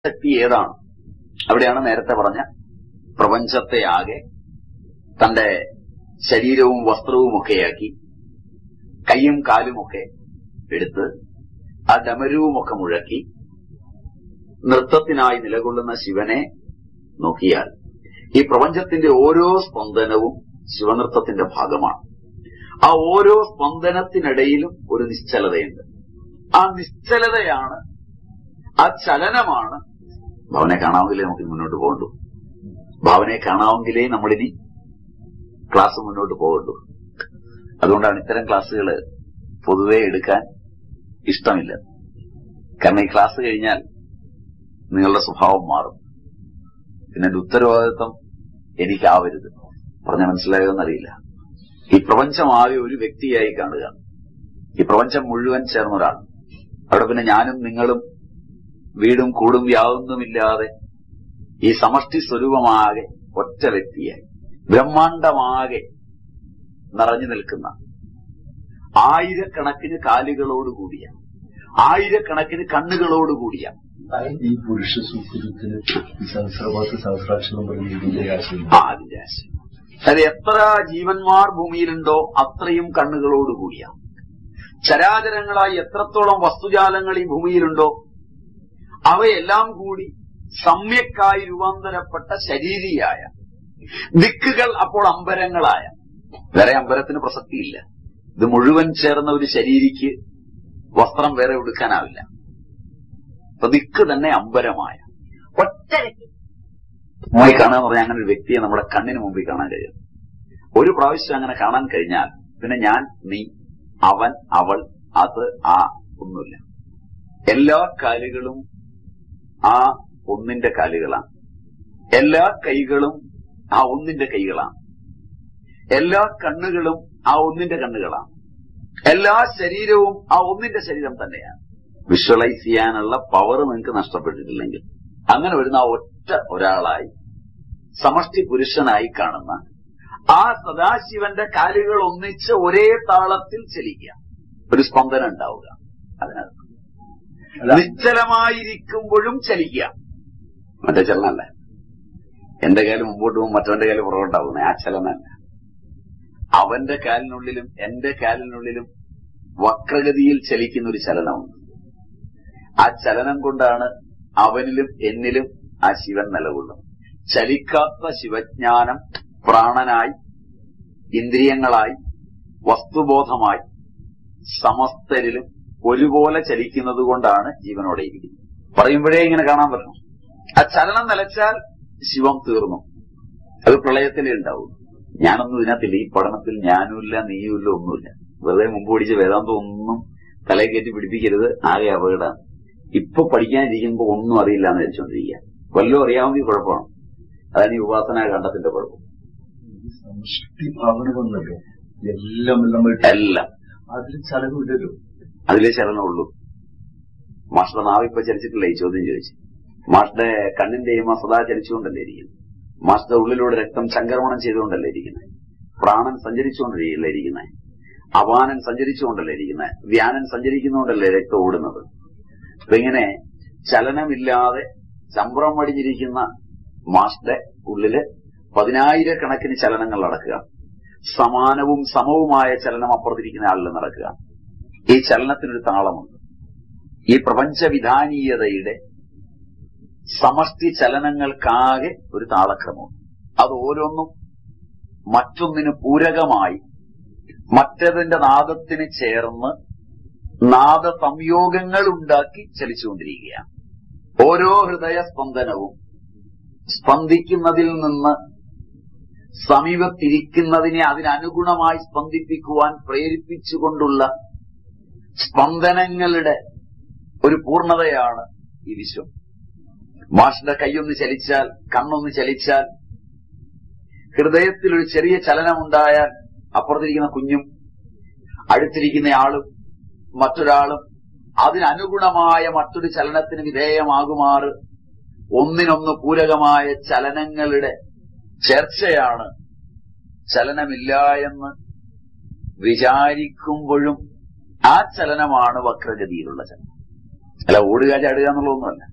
ശക്തി ഏതാണ് അവിടെയാണ് നേരത്തെ പറഞ്ഞ പ്രപഞ്ചത്തെ ആകെ തന്റെ ശരീരവും വസ്ത്രവും ഒക്കെയാക്കി കൈയും കാലുമൊക്കെ എടുത്ത് ആ ഡമരുവുമൊക്കെ മുഴക്കി നൃത്തത്തിനായി നിലകൊള്ളുന്ന ശിവനെ നോക്കിയാൽ ഈ പ്രപഞ്ചത്തിന്റെ ഓരോ സ്പന്ദനവും ശിവനൃത്തത്തിന്റെ ഭാഗമാണ് ആ ഓരോ സ്പന്ദനത്തിനിടയിലും ഒരു നിശ്ചലതയുണ്ട് ആ നിശ്ചലതയാണ് ആ ചലനമാണ് ഭാവനെ കാണാമെങ്കിലേ നമുക്ക് മുന്നോട്ട് പോകണ്ടു ഭാവനയെ കാണാമെങ്കിലേ നമ്മളിനി ക്ലാസ് മുന്നോട്ട് പോകണ്ടു അതുകൊണ്ടാണ് ഇത്തരം ക്ലാസ്സുകൾ പൊതുവെ എടുക്കാൻ ഇഷ്ടമില്ല കാരണം ഈ ക്ലാസ് കഴിഞ്ഞാൽ നിങ്ങളുടെ സ്വഭാവം മാറും പിന്നെ എന്റെ ഉത്തരവാദിത്വം എനിക്കാവരുത് പറഞ്ഞ മനസ്സിലായോന്നറിയില്ല ഈ പ്രപഞ്ചം ആകെ ഒരു വ്യക്തിയായി കാണുക ഈ പ്രപഞ്ചം മുഴുവൻ ചേർന്ന ഒരാൾ അവിടെ പിന്നെ ഞാനും നിങ്ങളും വീടും കൂടും യാതൊന്നുമില്ലാതെ ഈ സമഷ്ടി സ്വരൂപമാകെ ഒറ്റ വ്യക്തിയായി ബ്രഹ്മാണ്ടമാകെ നിറഞ്ഞു നിൽക്കുന്ന ആയിരക്കണക്കിന് കാലുകളോടുകൂടിയ ആയിരക്കണക്കിന് കണ്ണുകളോടുകൂടിയ ഈ പുരുഷ സൂക്തത്തിന് ഈ സഹസ്രമാസ സഹസ്രാക്ഷരം പറയുന്ന ഇതിന്റെ ആശയം ആ അതിന്റെ ആശയം അത് എത്ര ജീവന്മാർ ഭൂമിയിലുണ്ടോ അത്രയും കണ്ണുകളോടുകൂടിയ ചരാചരങ്ങളായി എത്രത്തോളം വസ്തുജാലങ്ങൾ ഈ ഭൂമിയിലുണ്ടോ അവയെല്ലാം കൂടി സമ്യക്കായി രൂപാന്തരപ്പെട്ട ശരീരിയായ ദിക്കുകൾ അപ്പോൾ അമ്പരങ്ങളായ വേറെ അമ്പരത്തിന് പ്രസക്തിയില്ല ഇത് മുഴുവൻ ചേർന്ന ഒരു ശരീരിക്ക് വസ്ത്രം വേറെ ഉടുക്കാനാവില്ല അപ്പൊ ദിക്ക് തന്നെ അമ്പരമായ ഒറ്റ വ്യക്തി മുമ്പിൽ കാണുക എന്ന് പറഞ്ഞാൽ അങ്ങനെ ഒരു വ്യക്തിയെ നമ്മുടെ കണ്ണിന് മുമ്പിൽ കാണാൻ കഴിയും ഒരു പ്രാവശ്യം അങ്ങനെ കാണാൻ കഴിഞ്ഞാൽ പിന്നെ ഞാൻ നീ അവൻ അവൾ അത് ആ ഒന്നുമില്ല എല്ലാ കാലുകളും ആ ഒന്നിന്റെ കാലുകളാണ് എല്ലാ കൈകളും ആ ഒന്നിന്റെ കൈകളാണ് എല്ലാ കണ്ണുകളും ആ ഒന്നിന്റെ കണ്ണുകളാണ് എല്ലാ ശരീരവും ആ ഒന്നിന്റെ ശരീരം തന്നെയാണ് വിഷ്വലൈസ് ചെയ്യാനുള്ള പവർ നിങ്ങൾക്ക് നഷ്ടപ്പെട്ടിട്ടില്ലെങ്കിൽ അങ്ങനെ വരുന്ന ആ ഒറ്റ ഒരാളായി സമഷ്ടി പുരുഷനായി കാണുന്ന ആ സദാശിവന്റെ കാലുകൾ ഒന്നിച്ച് ഒരേ താളത്തിൽ ചലിക്കുക ഒരു സ്പന്ദനം ഉണ്ടാവുക അതിനകത്ത് നിശ്ചലമായിരിക്കുമ്പോഴും ചലിക്കുക മറ്റേ ചലനല്ല എന്റെ കാല് മുമ്പോട്ട് പോകും മറ്റവന്റെ കാല് പുറകോട്ടാവുന്നത് ആ ചലനല്ല അവന്റെ കാലിനുള്ളിലും എന്റെ കാലിനുള്ളിലും വക്രഗതിയിൽ ചലിക്കുന്ന ഒരു ചലനമുണ്ട് ആ ചലനം കൊണ്ടാണ് അവനിലും എന്നിലും ആ ശിവൻ നിലകൊള്ളുന്നത് ചലിക്കാത്ത ശിവജ്ഞാനം പ്രാണനായി ഇന്ദ്രിയങ്ങളായി വസ്തുബോധമായി സമസ്തരിലും ഒരുപോലെ ചലിക്കുന്നത് കൊണ്ടാണ് ജീവനോടെ ഇരിക്കുന്നത് പറയുമ്പോഴേ ഇങ്ങനെ കാണാൻ പറ്റണം ആ ചലനം നിലച്ചാൽ ശിവം തീർന്നു അത് പ്രളയത്തിലേ ഉണ്ടാവൂ ഞാനൊന്നും ഇതിനകത്തില്ല ഈ പഠനത്തിൽ ഞാനുമില്ല നീയുമില്ല ഒന്നുമില്ല വെറുതെ മുമ്പ് പഠിച്ച വേദാന്തം ഒന്നും തലയെ കയറ്റി പിടിപ്പിക്കരുത് ആകെ അപകടമാണ് ഇപ്പൊ പഠിക്കാനിരിക്കുമ്പോ ഒന്നും അറിയില്ല എന്ന് വെച്ചോണ്ടിരിക്കുക വല്ലതും അറിയാമെങ്കിൽ കുഴപ്പമാണ് അതാണ് ഈ ഉപാസന കണ്ടത്തിന്റെ കുഴപ്പം സമഷ്ടി ഭാവന വന്നല്ലോ എല്ലാം നമ്മൾ എല്ലാം അതിൽ ചലനമില്ലല്ലോ അതിലേ ചലനമുള്ളൂ മാഷ്ടർ നാവിപ്പോ ചലിച്ചിട്ടില്ല ഈ ചോദ്യം ചോദിച്ചു മാഷ്ടറുടെ കണ്ണിന്റെ ഇമ സദാ ചലിച്ചുകൊണ്ടല്ലേ ഇരിക്കുന്നത് മാഷ്ടറുടെ ഉള്ളിലൂടെ രക്തം ചംക്രമണം ചെയ്തുകൊണ്ടല്ലേ ഇരിക്കുന്നത് പ്രാണൻ സഞ്ചരിച്ചുകൊണ്ടല്ലേ ഇരിക്കുന്നത് അപാനൻ സഞ്ചരിച്ചുകൊണ്ടല്ലേ ഇരിക്കുന്നത് വ്യാനൻ സഞ്ചരിക്കുന്നുകൊണ്ടല്ലേ രക്തം ഓടുന്നത് അപ്പൊ ഇങ്ങനെ ചലനമില്ലാതെ ചമ്പ്രം മടിഞ്ഞിരിക്കുന്ന മാസ്റ്ററുടെ ഉള്ളില് പതിനായിരക്കണക്കിന് ചലനങ്ങൾ നടക്കുക സമാനവും സമവുമായ ചലനം അപ്പുറത്തിരിക്കുന്ന ആളിൽ നടക്കുക ഈ ചലനത്തിനൊരു താളമുണ്ട് ഈ പ്രപഞ്ചവിധാനീയതയുടെ സമഷ്ടി ചലനങ്ങൾക്കാകെ ഒരു താളക്രമമുണ്ട് അത് ഓരോന്നും മറ്റൊന്നിന് പൂരകമായി മറ്റതിന്റെ നാദത്തിന് ചേർന്ന് നാദ സംയോഗങ്ങൾ ഉണ്ടാക്കി ചലിച്ചുകൊണ്ടിരിക്കുകയാണ് ഓരോ ഹൃദയ സ്പന്ദനവും സ്പന്ദിക്കുന്നതിൽ നിന്ന് സമീപത്തിരിക്കുന്നതിനെ അതിനനുഗുണമായി സ്പന്ദിപ്പിക്കുവാൻ പ്രേരിപ്പിച്ചുകൊണ്ടുള്ള സ്പന്ദനങ്ങളുടെ ഒരു പൂർണ്ണതയാണ് ഈ വിശ്വം മാഷിന്റെ കൈയൊന്ന് ചലിച്ചാൽ കണ്ണൊന്ന് ചലിച്ചാൽ ഹൃദയത്തിൽ ഒരു ചെറിയ ചലനമുണ്ടായാൽ അപ്പുറത്തിരിക്കുന്ന കുഞ്ഞും അടുത്തിരിക്കുന്ന ആളും മറ്റൊരാളും അതിനനുഗുണമായ മറ്റൊരു ചലനത്തിന് വിധേയമാകുമാറ് ഒന്നിനൊന്ന് പൂരകമായ ചലനങ്ങളുടെ ചർച്ചയാണ് ചലനമില്ല എന്ന് വിചാരിക്കുമ്പോഴും ആ ചലനമാണ് വക്രഗതിയിലുള്ള ചലനം അല്ല ഓടുക ചാടുക എന്നുള്ളതൊന്നുമല്ല